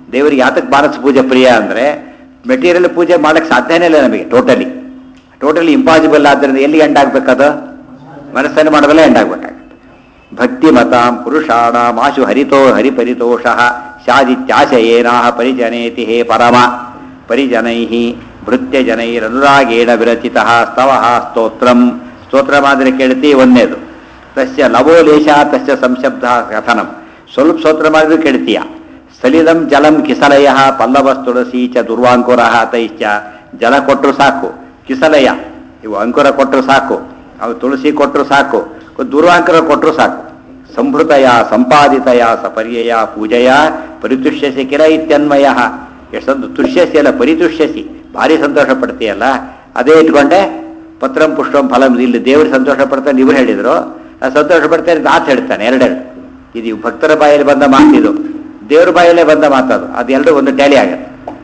ದೇವರಿಗೆ ಯಾತಕ್ಕೆ ಮಾನಸ ಪೂಜೆ ಪ್ರಿಯ ಅಂದರೆ ಮೆಟೀರಿಯಲ್ ಪೂಜೆ ಮಾಡೋಕ್ಕೆ ಸಾಧ್ಯನೇ ಇಲ್ಲ ನಮಗೆ ಟೋಟಲಿ ಟೋಟಲಿ ಇಂಪಾಸಿಬಲ್ ಆದ್ದರಿಂದ ಎಲ್ಲಿ ಎಂಡ್ ಆಗ್ಬೇಕದು ಮನಸ್ಸನ್ನು ಮಾಡೋದಲ್ಲ ಎಂಡ್ ಆಗ್ಬೇಕಾಗುತ್ತೆ ಭಕ್ತಿ ಮತಾಂ ಪುರುಷಾಣಾಂ ಆಶು ಹರಿತೋ ಹರಿಪರಿತೋಷ ಸ್ಯಾದಿತ್ಯಾಶಯೇನಾಹ ಪರಿಜನೇತಿ ಹೇ ಪರಮ ಪರಿಜನೈ ಭೃತ್ಯಜನೈರನುರಾಗೇಣ ವಿರಚಿತ ಸ್ತವ ಸ್ತೋತ್ರಂ ಸ್ತೋತ್ರ ಮಾದ್ರೆ ಕೇಳ್ತಿ ಒಂದೇದು ತಸ್ಯ ಲವೋಲೇಶ ತಸ್ಯ ಸಂಶಬ್ದ ಕಥನಂ ಸ್ವಲ್ಪ ಸ್ತೋತ್ರ ಮಾಡಿದ್ರು ಕೇಳ್ತೀಯ ಸಲಿಲಂ ಜಲಂ ಕಿಸಲಯ ಪಲ್ಲವಸ್ ತುಳಸಿ ಚ ದುರ್ವಾಂಕುರ ತೈಶ್ಚ ಜಲ ಕೊಟ್ಟರು ಸಾಕು ಕಿಸಲಯ ಇವು ಅಂಕುರ ಕೊಟ್ಟರು ಸಾಕು ಅವು ತುಳಸಿ ಕೊಟ್ಟರು ಸಾಕು ದುರ್ವಾಂಕುರ ಕೊಟ್ಟರು ಸಾಕು ಸಂಭೃತಯ ಸಂಪಾದಿತಯ ಸಪರ್ಯಯ ಪೂಜೆಯ ಪರಿತುಷ್ಯಸಿ ಕಿಲ ಇತ್ಯನ್ವಯ ಎಷ್ಟೊಂದು ತುಷ್ಯಸಿ ಅಲ್ಲ ಪರಿತುಷ್ಯಸಿ ಭಾರಿ ಸಂತೋಷ ಪಡ್ತೀಯಲ್ಲ ಅದೇ ಇಟ್ಕೊಂಡೆ ಪತ್ರಂ ಪುಷ್ಪಂ ಫಲಂ ಇಲ್ಲಿ ದೇವರು ಸಂತೋಷ ಪಡ್ತಾನೆ ಇವ್ರು ಹೇಳಿದ್ರು ನಾನು ಸಂತೋಷ ಪಡ್ತೇನೆ ನಾತ್ ಹೇಳ್ತಾನೆ ಎರಡೆರಡು ಇದು ಭಕ್ತರ ಬಾಯಲ್ಲಿ ಬಂದ ಮಾತಿದು ದೇವ್ರ ಬಾಯಲ್ಲೇ ಬಂದ ಮಾತದು ಅದೆರಡು ಒಂದು ಟ್ಯಾಲಿ ಆಗತ್ತೆ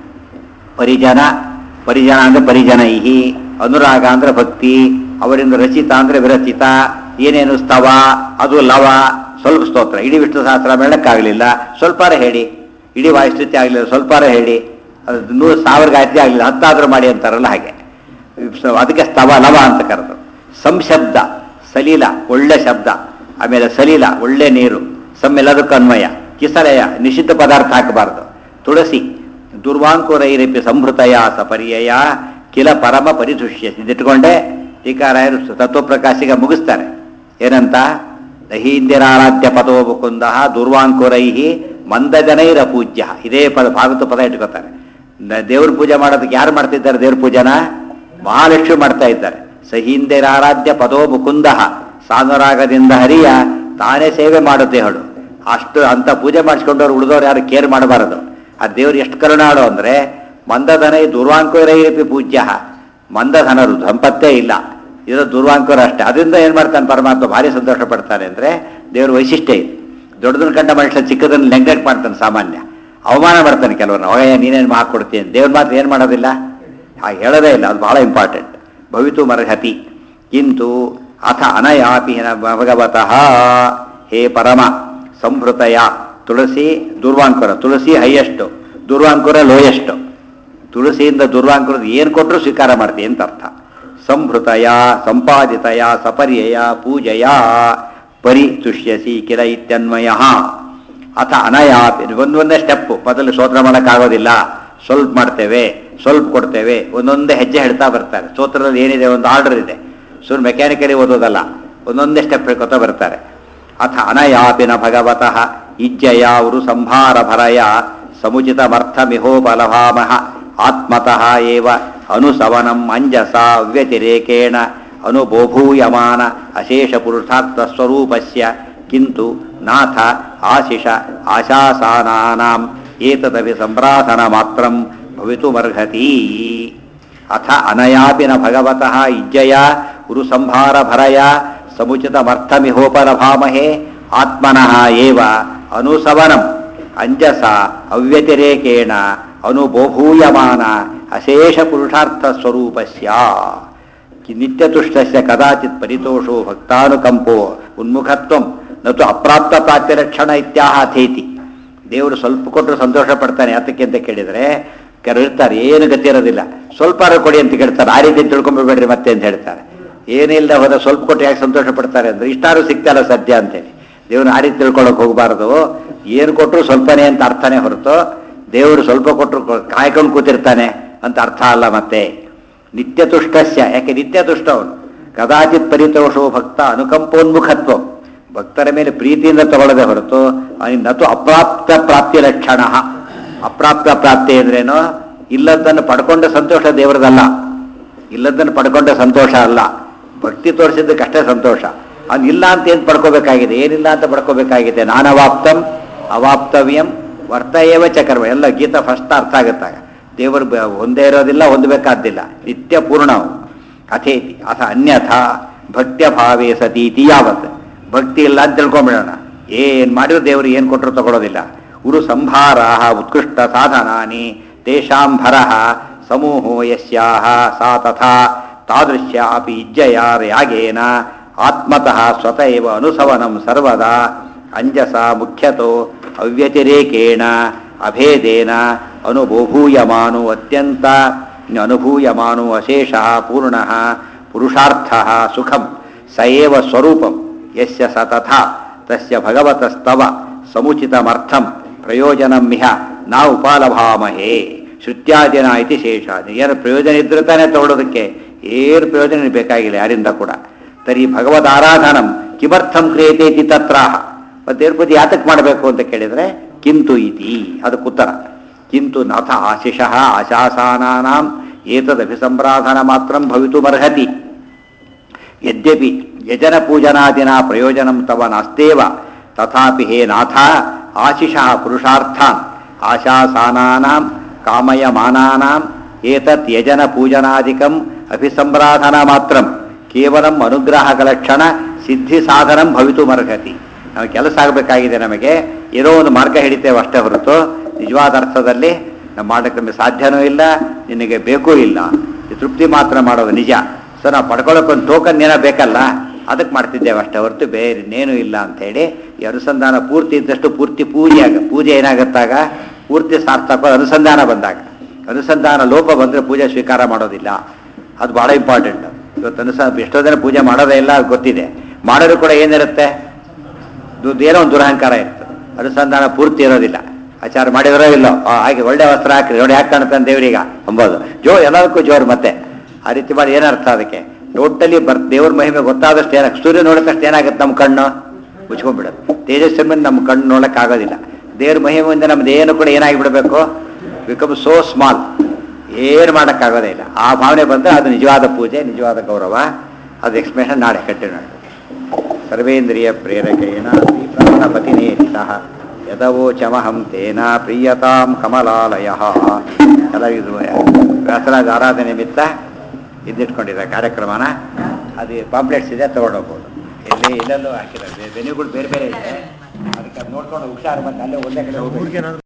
ಪರಿಜನ ಪರಿಜನ ಅಂದ್ರೆ ಪರಿಜನ ಇಹಿ ಅನುರಾಗ ಅಂದ್ರೆ ಭಕ್ತಿ ಅವರಿಂದ ರಚಿತ ಅಂದ್ರೆ ವಿರಚಿತ ಏನೇನು ಸ್ತವ ಅದು ಲವ ಸ್ವಲ್ಪ ಸ್ತೋತ್ರ ಇಡೀ ವಿಷ್ಣು ಸಹಸ್ರ ಹೇಳಕ್ಕಾಗಲಿಲ್ಲ ಸ್ವಲ್ಪಾರ ಹೇಳಿ ಇಡೀ ವಾಯುಸ್ತುತಿ ಆಗಲಿಲ್ಲ ಸ್ವಲ್ಪಾರ ಹೇಳಿ ಅದು ನೂರು ಸಾವಿರ ಗಾಯತ್ರಿ ಆಗಲಿಲ್ಲ ಹತ್ತಾದ್ರೂ ಮಾಡಿ ಅಂತಾರಲ್ಲ ಹಾಗೆ ಸೊ ಅದಕ್ಕೆ ಸ್ತವ ಲವ ಅಂತ ಕರೆದು ಸಂಶಬ್ದ ಸಲೀಲ ಒಳ್ಳೆ ಶಬ್ದ ಆಮೇಲೆ ಸಲೀಲ ಒಳ್ಳೆ ನೀರು ಸಮ್ಮೆಲ್ಲದಕ್ಕೂ ಅನ್ವಯ ಕಿಸಲಯ ನಿಷಿದ್ಧ ಪದಾರ್ಥ ಹಾಕಬಾರದು ತುಳಸಿ ದುರ್ವಾಂಕುರೈರಪಿ ಸಂಭೃತಯ ಸಪರ್ಯಯ ಕಿಲ ಪರಮ ಪರಿತುಷ್ಯ ಇದಿಟ್ಕೊಂಡೆ ಟೀಕಾರಾಯರು ತತ್ವಪ್ರಕಾಶಿಗ ಮುಗಿಸ್ತಾರೆ ಏನಂತ ದಹೀಂದಿರಾರಾಧ್ಯ ಪದೋ ಮುಕುಂದ ದುರ್ವಾಂಕುರೈ ಮಂದಜನೈರ ಪೂಜ್ಯ ಇದೇ ಪದ ಭಾಗವತ ಪದ ಇಟ್ಕೋತಾರೆ ನ- ದೇವ್ರ ಪೂಜೆ ಮಾಡೋದಕ್ಕೆ ಯಾರು ಮಾಡ್ತಿದ್ದಾರೆ ದೇವ್ರ ಪೂಜನ ಮಹಾಲಕ್ಷ್ಮಿ ಮಾಡ್ತಾ ಇದ್ದಾರೆ ಸಹೀಂದಿರಾರಾಧ್ಯ ಪದೋ ಮುಕುಂದ ಸಾನುರಾಗದಿಂದ ಹರಿಯ ತಾನೇ ಸೇವೆ ಮಾಡುತ್ತೆ ಹೇಳು ಅಷ್ಟು ಅಂತ ಪೂಜೆ ಮಾಡಿಸ್ಕೊಂಡವ್ರು ಉಳಿದವ್ರು ಯಾರು ಕೇರ್ ಮಾಡಬಾರದು ಆ ದೇವ್ರು ಎಷ್ಟು ಕರುಣಾಳು ಅಂದ್ರೆ ಮಂದಧನೈ ದುರ್ವಾಂಕುರೈರಪಿ ಪೂಜ್ಯ ಮಂದಧನರು ಸಂಪತ್ತೇ ಇಲ್ಲ ಇದು ದುರ್ವಾಂಕುರ ಅಷ್ಟೇ ಅದರಿಂದ ಏನ್ ಮಾಡ್ತಾನೆ ಪರಮಾತ್ಮ ಭಾರಿ ಸಂತೋಷ ಪಡ್ತಾನೆ ಅಂದ್ರೆ ದೇವ್ರ ವೈಶಿಷ್ಟ್ಯ ಇದೆ ದೊಡ್ಡದನ್ನ ಕಂಡ ಮನುಷ್ಯ ಚಿಕ್ಕದನ್ನ ನೆಗ್ಲೆಕ್ಟ್ ಮಾಡ್ತಾನೆ ಸಾಮಾನ್ಯ ಅವಮಾನ ಮಾಡ್ತಾನೆ ಕೆಲವ್ರನ್ನ ಅವಾಗ ನೀನೇನು ಹಾಕೊಡ್ತೀನಿ ದೇವ್ರ ಮಾತ್ರ ಏನು ಮಾಡೋದಿಲ್ಲ ಹಾಗೆ ಹೇಳೋದೇ ಇಲ್ಲ ಅದು ಬಹಳ ಇಂಪಾರ್ಟೆಂಟ್ ಭವಿತು ಮರ್ಹತಿ ಕಿಂತು ಅಥ ಅನಯಾಪಿ ನ ಭಗವತಃ ಹೇ ಪರಮ ಸಂಭೃತಯ ತುಳಸಿ ದುರ್ವಾಂಕುರ ತುಳಸಿ ಹೈಯೆಸ್ಟು ದುರ್ವಾಂಕುರ ಲೋಯೆಸ್ಟು ತುಳಸಿಯಿಂದ ದುರ್ವಾಂಕುರದ ಏನು ಕೊಟ್ಟರು ಸ್ವೀಕಾರ ಮಾಡ್ತೀವಿ ಅಂತ ಅರ್ಥ ಸಂಭೃತಯ ಸಂಪಾದಿತಯ ಸಪರ್ಯಯ ಪೂಜೆಯ ಪರಿತುಷ್ಯಸಿ ಕಿಲ ಇತ್ಯನ್ವಯ ಅಥ ಅನಯಾಪಿ ಒಂದೊಂದೇ ಸ್ಟೆಪ್ಪು ಮೊದಲು ಸ್ತೋತ್ರ ಮಾಡೋಕ್ಕಾಗೋದಿಲ್ಲ ಸ್ವಲ್ಪ ಮಾಡ್ತೇವೆ ಸ್ವಲ್ಪ ಕೊಡ್ತೇವೆ ಒಂದೊಂದೇ ಹೆಜ್ಜೆ ಹೇಳ್ತಾ ಬರ್ತಾರೆ ಸ್ತೋತ್ರದಲ್ಲಿ ಏನಿದೆ ಒಂದು ಆರ್ಡರ್ ಇದೆ ಸುಮ್ಮನೆ ಮೆಕ್ಯಾನಿಕಲಿ ಓದೋದಲ್ಲ ಒಂದೊಂದೇ ಸ್ಟೆಪ್ ಹೇಳ್ಕೊತಾ ಬರ್ತಾರೆ ಅಥ ಅನಯಾಪಿನ ಭಗವತಃ ಇಜ್ಜಯ ಉರು ಸಂಹಾರ ಭರಯ ಸಮುಚಿತಮರ್ಥಮಿಹೋಪಲಭಾಮಹ ಆತ್ಮತಃ ಏವ ಅನುಸವನಂ ಅಂಜಸ ಅವ್ಯತಿರೇಕೇಣ ಅನುಬೋಭೂಯಮಾನ ಅಶೇಷ ಪುರುಷಾರ್ಥ ಸ್ವರೂಪಸ್ಯ ಕಿಂತು ನಾಥ ಆಶಿಷ ಆಶಾಸಾನಾನಾಂ ಏತದಪಿ ಸಂಪ್ರಾಸನ ಮಾತ್ರಂ ಭವಿತುಮರ್ಹತಿ ಅಥ ಅನಯಾಪಿನ ಭಗವತಃ ಇಜ್ಜಯ ಉರುಸಂಹಾರ ಭರಯ ಸಮುಚಿತಮರ್ಥಮಿಹೋಪಲಭಾಮಹೇ ಆತ್ಮನಃ ಏವ ಅನುಸವನಂ ಅಂಜಸ ಅವ್ಯತಿರೇಕೇಣ ಅನುಬೋಭೂಯಮಾನ ಅಶೇಷ ಪುರುಷಾರ್ಥ ಸ್ವರೂಪಸ್ಯ ನಿತ್ಯತುಷ್ಟಸ್ಯ ಕದಾಚಿತ್ ಪರಿತೋಷೋ ಭಕ್ತಾನುಕಂಪೋ ಉನ್ಮುಖತ್ವಂ ನತು ಅಪ್ರಾಪ್ತ ಪ್ರಾಪ್ತಿರಕ್ಷಣ ಇತ್ಯಾಹ ಅಥೇತಿ ದೇವರು ಸ್ವಲ್ಪ ಕೊಟ್ಟರು ಸಂತೋಷ ಪಡ್ತಾನೆ ಯಾತಕ್ಕೆ ಅಂತ ಕೇಳಿದರೆ ಕೆಲವರು ಇರ್ತಾರೆ ಏನು ಗತಿ ಇರೋದಿಲ್ಲ ಸ್ವಲ್ಪ ಕೊಡಿ ಅಂತ ಕೇಳ್ತಾರೆ ಆ ರೀತಿ ತಿಳ್ಕೊಂಬಿಡ್ಬೇಡ್ರಿ ಮತ್ತೆ ಅಂತ ಹೇಳ್ತಾರೆ ಏನಿಲ್ಲ ಹೋದ ಸ್ವಲ್ಪ ಕೊಟ್ಟು ಯಾಕೆ ಸಂತೋಷ ಪಡ್ತಾರೆ ಅಂದ್ರೆ ಇಷ್ಟಾರು ಸಿಗ್ತಾರ ಸದ್ಯ ಅಂತೇಳಿ ದೇವ್ರನ್ನ ಆ ರೀತಿ ತಿಳ್ಕೊಳಕ್ ಹೋಗಬಾರ್ದು ಏನು ಕೊಟ್ಟರು ಸ್ವಲ್ಪನೇ ಅಂತ ಅರ್ಥನೇ ಹೊರತು ದೇವರು ಸ್ವಲ್ಪ ಕೊಟ್ಟರು ಕಾಯ್ಕೊಂಡು ಕೂತಿರ್ತಾನೆ ಅಂತ ಅರ್ಥ ಅಲ್ಲ ಮತ್ತೆ ನಿತ್ಯ ತುಷ್ಟಸ್ಯ ಯಾಕೆ ನಿತ್ಯ ತುಷ್ಟ ಅವನು ಕದಾಚಿತ್ ಪರಿತೋಷೋ ಭಕ್ತ ಅನುಕಂಪೋನ್ಮುಖತ್ವ ಭಕ್ತರ ಮೇಲೆ ಪ್ರೀತಿಯಿಂದ ತಗೊಳ್ಳದೆ ಹೊರತು ಅವನಿಗೆ ನತು ಅಪ್ರಾಪ್ತ ಪ್ರಾಪ್ತಿ ಲಕ್ಷಣ ಅಪ್ರಾಪ್ತ ಪ್ರಾಪ್ತಿ ಅಂದ್ರೇನು ಇಲ್ಲದನ್ನು ಪಡ್ಕೊಂಡ ಸಂತೋಷ ದೇವರದಲ್ಲ ಇಲ್ಲದನ್ನು ಪಡ್ಕೊಂಡ ಸಂತೋಷ ಅಲ್ಲ ಭಕ್ತಿ ತೋರಿಸಿದ್ದಕ್ಕಷ್ಟೇ ಸಂತೋಷ ಅವ್ನು ಇಲ್ಲ ಅಂತ ಏನು ಪಡ್ಕೋಬೇಕಾಗಿದೆ ಏನಿಲ್ಲ ಅಂತ ಪಡ್ಕೋಬೇಕಾಗಿದೆ ನಾನವಾಪ್ತಂ ಅವಾಪ್ತವ್ಯಂ ವರ್ತ ಏವ ಚಕರ್ಮ ಎಲ್ಲ ಗೀತಾ ಫಸ್ಟ್ ಅರ್ಥ ಆಗುತ್ತಾಗ ದೇವರು ಬ- ಒಂದೇ ಇರೋದಿಲ್ಲ ಹೊಂದಬೇಕಾದ್ದಿಲ್ಲ ನಿತ್ಯ ಪೂರ್ಣ ಅವು. ಅಥೇತಿ ಅಥ ಅನ್ಯಥ ಭಕ್ತ್ಯ ಭಾವೇ ಸತೀತಿ ಯಾವತ್ ಭಕ್ತಿ ಇಲ್ಲ ಅಂತ ತಿಳ್ಕೊಂಬಿಡೋಣ ಏನ್ ಮಾಡಿದ್ರು ದೇವರು ಏನ್ ಕೊಟ್ಟರು ತಗೊಳ್ಳೋದಿಲ್ಲ ಉರು ಸಂಭಾರ ಉತ್ಕೃಷ್ಟ ಸಾಧನಾನಿ ತೇಷಾಂ ಭರಃ ಸಮೂಹೋ ಯಸ್ಯಾಹ ಸಾ ತಥಾ ತಾದೃಶ್ಯ ಅಪಿ ಇಜ್ಜಯ ಯಾಗೇನ ಆತ್ಮತಃ ಸ್ವತಃ ಏವ ಅನುಸವನಂ ಸರ್ವದಾ ಅಂಜಸ ಮುಖ್ಯತೋ ಅವ್ಯತಿರೇಕೇಣ ಅಭೇದೇನ ಅನುಭೂಯಮಾನು ಅತ್ಯಂತ ಅನುಭೂಯಮಾನು ಅಶೇಷ ಪೂರ್ಣ ಪುರುಷಾರ್ಥ ಸುಖಂ ಸ ಏವ ಸ್ವರೂಪಂ ಯಸ್ಯ ಸ ತಥಾ ತಸ್ಯ ಭಗವತಸ್ತವ ಸಮುಚಿತಮರ್ಥಂ ಪ್ರಯೋಜನಂ ಮಿಹ ನಾ ಉಪಾಲಭಾಮಹೇ ಶ್ರುತ್ಯಾದಿನ ಇತಿ ಶೇಷ ಏನು ಪ್ರಯೋಜನ ಇದ್ರೆ ತಾನೇ ತಗೊಳ್ಳೋದಕ್ಕೆ ಏನು ಪ್ರಯೋಜನ ಬೇಕಾಗಿಲ್ಲ ಯಾರಿಂದ ಕೂಡ ತರ್ಹಿ ಭಗವದ್ ಆರಾಧನಂ ಕಿಮರ್ಥಂ ಕ್ರಿಯತೆ ಇತಿ ತತ್ರಾಹ ಮತ್ತೆ ತಿರುಪತಿ ಯಾತಕ್ಕೆ ಮಾಡಬೇಕು ಅಂತ ಕೇಳಿದರೆ ಕಿಂತು ಇತಿ ಅದಕ್ಕೆ ಉತ್ತರ ಕಿಂತು ನಾಥ ಆಶಿಷಃ ಆಶಾಸಾನಾಂ ಏತದಭಿಸಂರಾಧನ ಮಾತ್ರ ಭವಿತುಮರ್ಹತಿ ಯದ್ಯಪಿ ಯಜನ ಪೂಜನಾದಿನ ಪ್ರಯೋಜನಂ ತವ ನಾಸ್ತೇವ ತಥಾಪಿ ಹೇ ನಾಥ ಆಶಿಷಃ ಪುರುಷಾರ್ಥಾನ್ ಆಶಾಸಾನಾನಾಂ ಕಾಮಯಮಾನಾನಾಂ ಏತತ್ ಯಜನ ಪೂಜನಾದಿಕಂ ಅಭಿಸಂರಾಧನ ಮಾತ್ರಂ ಕೇವಲಂ ಅನುಗ್ರಹಕಲಕ್ಷಣ ಸಿದ್ಧಿ ಸಾಧನಂ ಭವಿತುಮರ್ಹತಿ ನಾವು ಕೆಲಸ ಆಗಬೇಕಾಗಿದೆ ನಮಗೆ ಏನೋ ಒಂದು ಮಾರ್ಗ ಹಿಡಿತೇವೆ ಅಷ್ಟೇ ಹೊರತು ನಿಜವಾದ ಅರ್ಥದಲ್ಲಿ ನಾವು ಮಾಡೋಕ್ಕೆ ನಮಗೆ ಸಾಧ್ಯನೂ ಇಲ್ಲ ನಿನಗೆ ಬೇಕೂ ಇಲ್ಲ ಈ ತೃಪ್ತಿ ಮಾತ್ರ ಮಾಡೋದು ನಿಜ ಸೊ ನಾವು ಪಡ್ಕೊಳ್ಳೋಕ್ಕೊಂದು ಟೋಕನ್ ಏನೋ ಬೇಕಲ್ಲ ಅದಕ್ಕೆ ಮಾಡ್ತಿದ್ದೇವೆ ಅಷ್ಟೇ ಹೊರತು ಬೇರೆ ಇನ್ನೇನೂ ಇಲ್ಲ ಅಂಥೇಳಿ ಈ ಅನುಸಂಧಾನ ಪೂರ್ತಿ ಇದ್ದಷ್ಟು ಪೂರ್ತಿ ಪೂಜೆ ಆಗ ಪೂಜೆ ಏನಾಗುತ್ತಾಗ ಪೂರ್ತಿ ಸಾರ್ಥಕ ಅನುಸಂಧಾನ ಬಂದಾಗ ಅನುಸಂಧಾನ ಲೋಪ ಬಂದರೆ ಪೂಜೆ ಸ್ವೀಕಾರ ಮಾಡೋದಿಲ್ಲ ಅದು ಭಾಳ ಇಂಪಾರ್ಟೆಂಟ್ ಇವತ್ತು ಅನುಸ ಎಷ್ಟೋ ಜನ ಪೂಜೆ ಮಾಡೋದೇ ಇಲ್ಲ ಅದು ಗೊತ್ತಿದೆ ಮಾಡೋರು ಕೂಡ ಏನಿರುತ್ತೆ ಇದು ಏನೋ ಒಂದು ದುರಹಂಕಾರ ಇರ್ತದೆ ಅನುಸಂಧಾನ ಪೂರ್ತಿ ಇರೋದಿಲ್ಲ ಆಚಾರ ಮಾಡಿದ್ರೋ ಇಲ್ಲೋ ಆ, ಹಾಗೆ ಒಳ್ಳೆ ವಸ್ತ್ರ ಹಾಕ್ರಿ ನೋಡಿ ಯಾಕೆ ಕಾಣ್ತಾನೆ ದೇವರೀಗ ಅಂಬೋದು ಜೋ ಎಲ್ಲದಕ್ಕೂ ಜೋರು ಮತ್ತೆ ಆ ರೀತಿ ಮಾಡಿ ಏನರ್ಥ ಅದಕ್ಕೆ ಟೋಟಲಿ ಬರ್ ದೇವ್ರ ಮಹಿಮೆ ಗೊತ್ತಾದಷ್ಟು ಏನಾಗ ಸೂರ್ಯ ನೋಡಿದ ತಕ್ಷಣ ಏನಾಗುತ್ತೆ ನಮ್ಮ ಕಣ್ಣು ಮುಚ್ಕೊಂಡ್ಬಿಡುತ್ತೆ ತೇಜಸ್ವಿ ನಮ್ಮ ಕಣ್ಣು ನೋಡಕ್ ಆಗೋದಿಲ್ಲ ದೇವ್ರ ಮಹಿಮೆಯಿಂದ ನಮ್ದು ಏನು ಕೂಡ ಏನಾಗಿ ಬಿಡಬೇಕು ಬಿಕಮ್ ಸೋ ಸ್ಮಾಲ್ ಏನು ಮಾಡೋಕ್ಕಾಗೋದೇ ಇಲ್ಲ ಆ ಭಾವನೆ ಬಂದರೆ ಅದು ನಿಜವಾದ ಪೂಜೆ ನಿಜವಾದ ಗೌರವ ಅದು ಎಕ್ಸ್ಪ್ಲೇಷನ್ ನಾಳೆ ಕಂಟಿನ್ಯೂ ಆಗುತ್ತೆ ಸರ್ವೇಂದ್ರಿಯ ಪ್ರೇರಕೇಣ ಶ್ರೀಪ್ರಾಣಪತಿನೇರಿತಃ ಯದವೋಚಮಹಂ ತೇನ ಪ್ರೀಯತಾಂ ಕಮಲಾಲಯ ಎಲ್ಲರಿಗೂ ವ್ಯಾಸರಾಜ ಆರಾಧನೆ ನಿಮಿತ್ತ ಇದ್ದಿಟ್ಕೊಂಡಿದ್ದಾರೆ ಕಾರ್ಯಕ್ರಮನ ಅದು ಪಾಂಪ್ಲೆಟ್ಸ್ ಇದೆ ತೊಗೊಂಡೋಗ್ಬೋದು ಎಲ್ಲಿ ಇಲ್ಲೆಲ್ಲೂ ಹಾಕಿದ್ದಾರೆ ವೆನ್ಯೂಗಳು ಬೇರೆ ಬೇರೆ ಇದೆ ಅದಕ್ಕೆ ಅದು ನೋಡ್ಕೊಂಡು ಹುಷಾರು ಮತ್ತೆ ಅಲ್ಲೇ ಒಂದೇ ಕಡೆ ಹೋಗ್ಬೇಕು